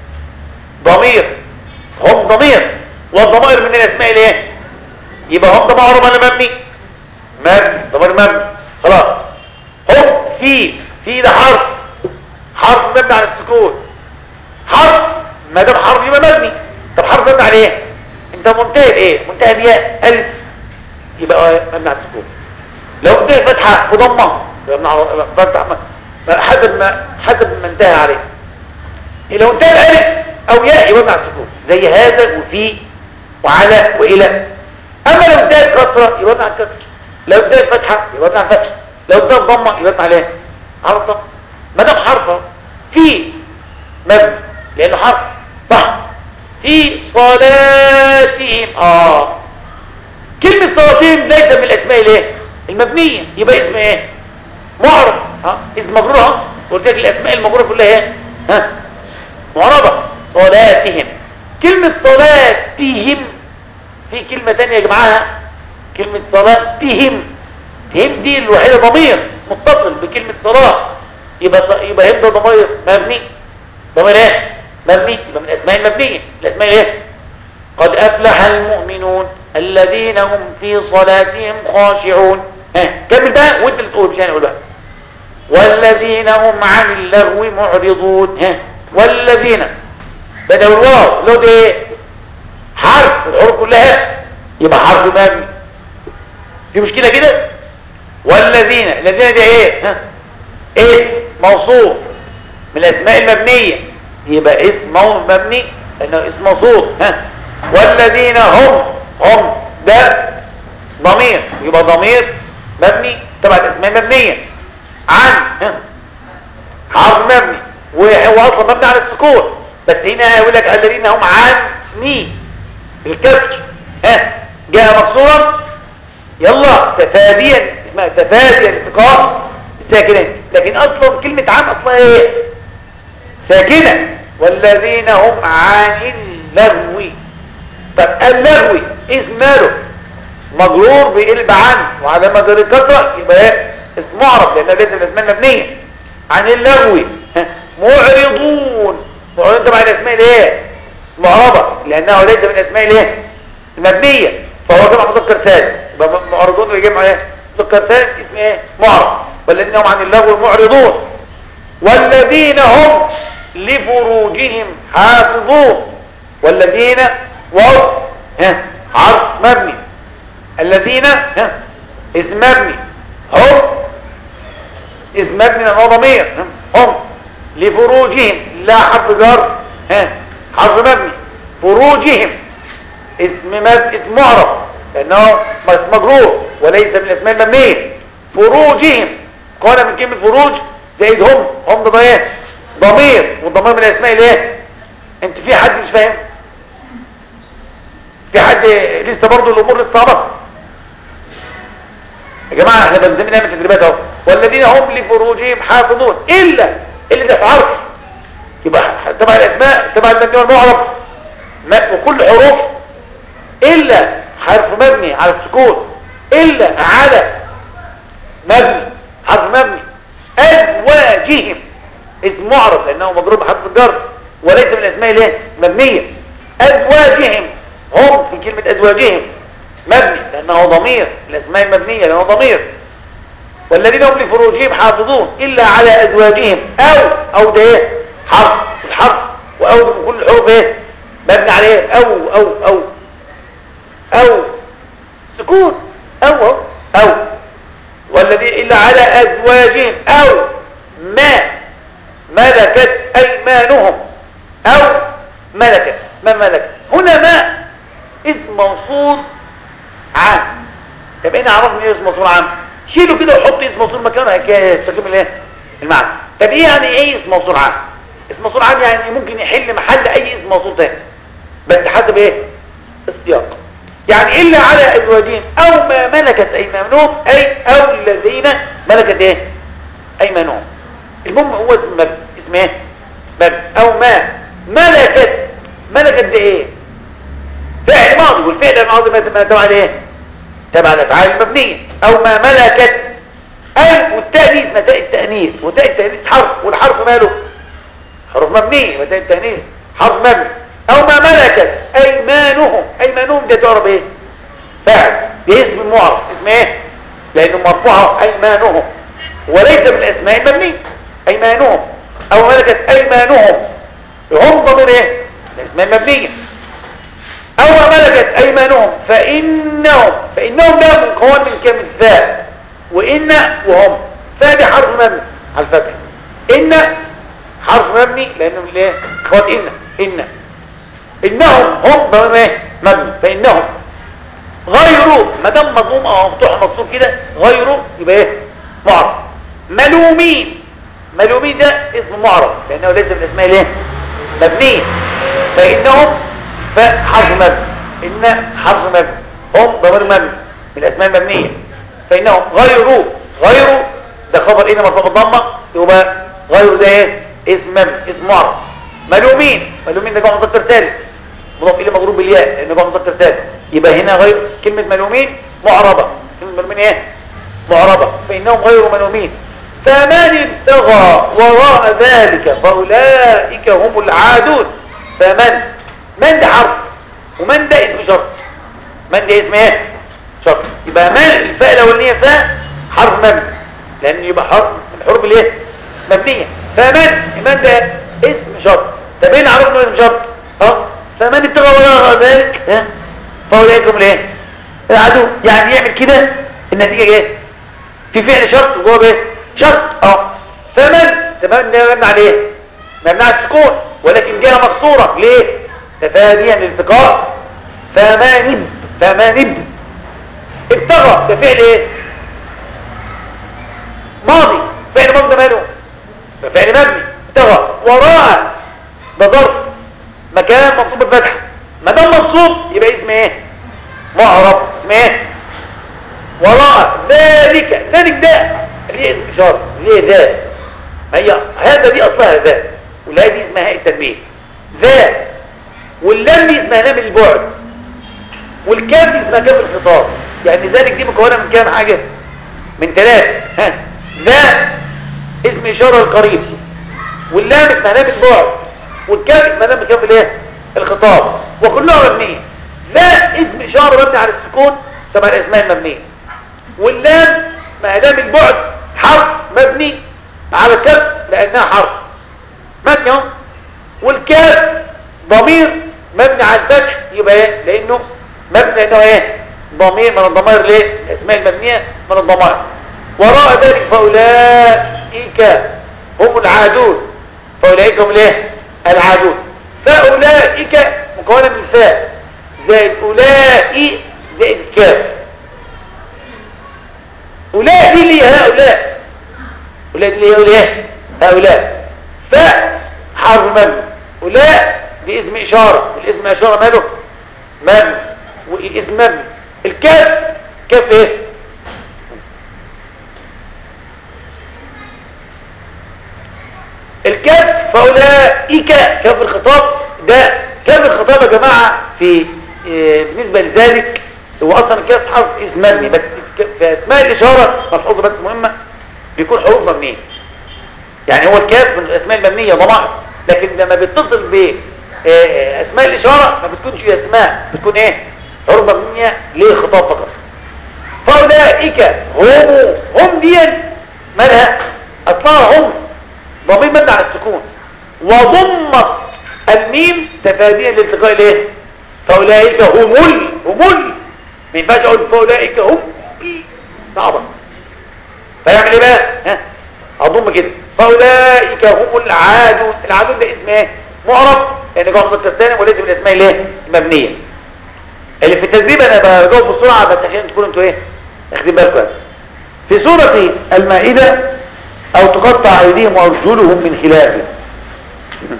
ضمير هم ضمير والضمائر من الاسماء الايه يبقى هم ده معرب ولا مبني مبني ضمير مبني خلاص هم في في ده حرف حرف مبني على السكون حرف ما دام حرف يبقى مبني طب حرف مبني على ايه انت منتهي بايه منتهي بياء الف يبقى مبني على السكون لو منتهي فتحه بضمه يبقى مبني على فتحه حسب ما حسب ما انتهى عليه لو انتهى الالف او ياء يبقى مبني على السكون زي هذا وفي وعلى والى اما لو انتهت كسره يبقى مبني على الكسر لو انتهت فتحه يبقى مبني على الفتح لو انتهت ضمه يبقى مبني على ايه على الضمه ما دام حرف في مبني لانه حرف صح في صلاتهم اه كلمه صلاتهم ليس من الاسماء الايه المبنيه يبقى اسم ايه معرب ها اسم مجرور اهو قلت لك الاسماء المجروره كلها ايه ها معربه صلاتهم كلمه صلاتهم في كلمه ثانيه يا جماعه كلمه صلاتهم هم دي الوحيده ضمير متصل بكلمه صلاه يبقى يبقى هم ده ضمير مبني ضمير ايه مبني يبقى من الاسماء المبنيه الاسماء ايه قد افلح المؤمنون الذين هم في صلاتهم خاشعون ها كمل بقى وانت اللي تقول مش انا اقول بقى والذين هم عن اللغو معرضون ها والذين بدأ الواو لو ده حرف الحروف كلها يبقى حرف مبني في مشكلة كده والذين الذين ده ايه ها اسم موصوف من الاسماء المبنية يبقى اسم مبني انه اسم موصوف ها والذين هم هم ده ضمير يبقى ضمير مبني تبع الاسماء المبنيه عن حرف مبني وهو اصلا مبني على السكون بس هنا يقول لك الذين هم عني بالكسر ها جاء مكسورا يلا تفاديا اسمها تفاديا التقاء الساكنين لكن اصلا كلمه عن اصلا ايه ساكنه والذين هم عن اللغو طب اللغو اسم ماله مجرور بيقلب عن وعلى مجرور الكسره يبقى ايه اسم معرب لان ليس الاسماء المبنيه عن اللغو معرضون معرضون تبع الاسماء الايه معربه لانه ليس من الاسماء الايه المبنيه فهو جمع مذكر سالم يبقى معرضون ويجمع ايه مذكر سالم اسم ايه معرب والذين هم عن اللغو معرضون والذين هم لفروجهم حافظون والذين واو ها عرض مبني الذين ها اسم مبني هم اسم مبني لانه ضمير هم لفروجهم لا حرف جر ها حرف مبني فروجهم اسم مب... اسم معرب لانه اسم مجرور وليس من الاسماء المبنيه فروجهم قال من كلمه فروج زائد هم هم ده ايه ضمير والضمير من الاسماء الايه انت في حد مش فاهم في حد لسه برضه الامور لسه صعبه يا جماعه احنا بنزل نعمل تدريبات اهو والذين هم لفروجهم حافظون الا اللي ده عرف يبقى تبع الاسماء تبع المبني والمعرب وكل حروف الا حرف مبني على السكون الا على مبني حرف مبني ازواجهم اسم معرب لانه مجرور بحرف الجر وليس من الاسماء الايه مبنيه ازواجهم هم في كلمه ازواجهم مبني لانه ضمير الاسماء المبنيه لانه ضمير والذين هم لفروجهم حافظون الا على ازواجهم او او ده ايه حرف الحرف واو ده من كل الحروف ايه مبني عليه او او او او سكون او او او والذي الا على ازواجهم او ما ملكت ايمانهم او ملكت ما ملكت هنا ما اسم موصول عام طب ايه عرفنا ايه اسم موصول عام شيله كده وحط اسم موصول مكانه هيستقيم الايه المعنى طب ايه يعني ايه اسم موصول عام اسم موصول عام يعني ممكن يحل محل اي اسم موصول تاني بس حسب ايه السياق يعني الا على الوالدين او ما ملكت ايمانهم اي او الذين ملكت ايه ايمانهم المهم هو اسم مبني اسم ايه مبني او ما ملكت ملكت ده ايه فعل ماضي والفعل الماضي ما تبع ايه تبع الافعال المبنيه او ما ملكت اي والتانيث متاء التانيث وتاء التانيث حرف والحرف ماله حرف مبني متاء التانيث حرف مبني او ما ملكت ايمانهم ايمانهم ده تعرف ايه فعل باسم المعرف اسم ايه لانه مرفوعه ايمانهم وليس من الاسماء المبنيه ايمانهم او ملكت ايمانهم هم ضمير ايه الاسماء المبنيه او ما ملكت ايمانهم فانهم فانهم ده مكون من كلمه فاء وان وهم فاء دي حرف مبني على الفتح ان حرف مبني لانه من ايه اخوات ان ان انهم هم ضمير ايه مبني فانهم غيره ما دام مضموم او مفتوح مكسور كده غيره يبقى ايه معرف ملومين ملومين ده اسم معرف لانه ليس من الاسماء الايه مبنيه فانهم فحرف مبني ان حرف مبني هم ضمير مبني من الاسماء المبنيه فانهم غيره غيره ده خبر ان مرفوع بالضمه يبقى غيره ده ايه اسم مبني اسم معرف ملومين ملومين ده جمع مذكر ثالث مضاف اليه مضروب بالياء لانه جمع مذكر ثالث يبقى هنا غير كلمه ملومين معربه كلمه ملومين ايه معربة فإنهم غير ملومين فمن ابتغى وراء ذلك فأولئك هم العادون فمن من ده حرف ومن ده اسم شرط من ده اسم ايه شرط يبقى من الفاء الاولانيه فاء حرف مبني لان يبقى حرف من حروف الايه مبنيه فمن من ده اسم شرط طب ايه عرفنا اسم شرط اه فمن ابتغى وراء ذلك ها فأولئك هم الايه العادون يعني يعمل كده النتيجه ايه في فعل شرط وجوه ايه شرط اه فمن تمام ده مبني على ايه مبني على السكون ولكن جهه مكسوره ليه تفاديا للالتقاء فمن فمن ابتغى ده فعل ايه ماضي فعل ماضي ماله ده فعل مبني ابتغى وراء ده ظرف مكان منصوب بالفتحه ما دام منصوب يبقى اسم ايه معرب اسم ايه وراء ذلك ذلك ده اللي هي اسم اشاره اللي هي ذا هي هذا دي اصلها ذا والها دي اسمها هاء التنبيه ذا واللام دي اسمها لام البعد والكاف دي اسمها كاف الخطاب يعني ذلك دي مكونه من كام حاجه من ثلاثه ها ذا اسم اشاره القريب واللام اسمها لام البعد والكاف اسمها لام كاف الايه الخطاب وكلها مبنيه ذا اسم اشاره مبني على السكون تبع الاسماء المبنيه واللام ما دام البعد حرف مبني على الكسر لانها حرف مبني اهو والكاف ضمير مبني على الفتح يبقى ايه لانه مبني لانه ايه ضمير من الضمائر ليه الاسماء المبنيه من الضمائر وراء ذلك فاولئك هم العادون فاولئك هم الايه العادون فاولئك مكونه من فاء زائد اولئك زائد الكاف أولاء دي اللي هؤلاء أولاء دي اللي هؤلاء هؤلاء فاء حرف مبني أولاء دي اسم إشارة الاسم إشارة ماله مبني والاسم مبني الكاف كاف ايه الكاف فأولئك كاف الخطاب ده كاف الخطاب يا جماعة في اه بالنسبة لذلك هو أصلا الكاف حرف اسم مبني بس في اسماء الاشاره ملحوظه بس مهمه بيكون حروف مبنيه يعني هو الكاف من الاسماء المبنيه ضمائر لكن لما بيتصل ب اسماء الاشاره ما بتكونش اسماء بتكون ايه حروف مبنيه للخطاب فقط فاولئك هم هم دي مالها اصلها هم ضمير مبني على السكون وضمت الميم تفاديا لالتقاء الايه فاولئك هم ال هم ال ما ينفعش اقول فاولئك هم صعبة فيعمل ايه بقى ها اضم كده فاولئك هم العادون العادون ده اسم ايه معرب لان جوه مذكر ثاني وليس من الاسماء الايه المبنيه اللي في التدريب انا بجاوب بسرعه بس عشان تكونوا انتوا ايه واخدين بالكم في سوره المائده او تقطع ايديهم وارجلهم من خلاف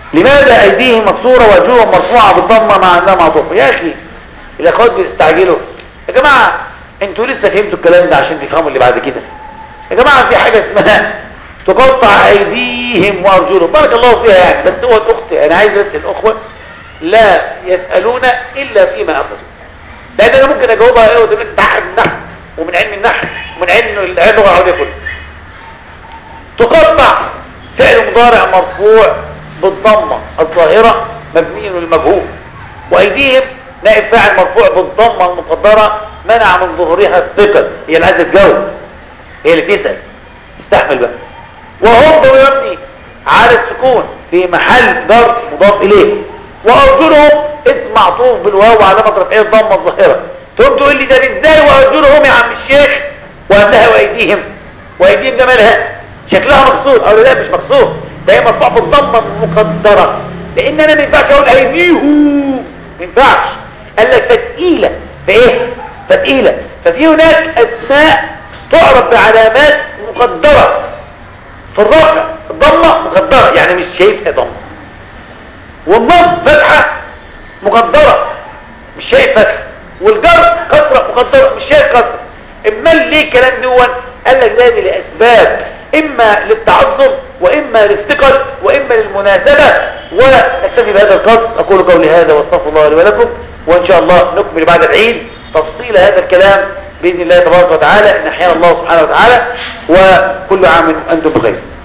لماذا ايديهم مكسوره وجوههم مرفوعه بالضمه مع انها معطوفه يا اخي الاخوات بيستعجلوا يا جماعه انتوا لسه فهمتوا الكلام ده عشان تفهموا اللي بعد كده يا جماعه في حاجه اسمها تقطع ايديهم وارجلهم بارك الله فيها يعني بس هو الاخت انا عايز بس الاخوه لا يسالون الا فيما اخذوا لان انا ممكن اجاوبها ايه وتقول انت من النحو ومن علم النحو ومن علم اللغه العربيه كلها تقطع فعل مضارع مرفوع بالضمه الظاهره مبني للمجهول وايديهم نائب فاعل مرفوع بالضمه المقدره منع من ظهورها الثقل هي اللي عايزه تجاوب هي اللي تسال استحمل بقى وهم يبني على السكون في محل جر مضاف اليه وارجلهم اسم معطوف بالواو علامه رفعيه الضمه الظاهره تقوم تقول لي ده ازاي وارجلهم يا عم الشيخ وانها وايديهم وايديهم ده مالها شكلها مكسور او لا مش مكسور ده هي مرفوع بالضمه المقدره لان انا ما ينفعش اقول ايديهم ما ينفعش قال لك فتقيله بايه فتقيله ففي هناك اسماء تعرف بعلامات مقدره في الرفع الضمه مقدره يعني مش شايفها ضمه والنصب فتحه مقدره مش شايف فتحه والجر كسره مقدره مش شايف كسره اما ليه الكلام دون قال لك ده لاسباب اما للتعذر واما للثقل واما للمناسبه ونكتفي بهذا القدر اقول قولي هذا واستغفر الله لي ولكم وان شاء الله نكمل بعد العيد تفصيل هذا الكلام باذن الله تبارك وتعالى ان احيانا الله سبحانه وتعالى وكل عام انتم بخير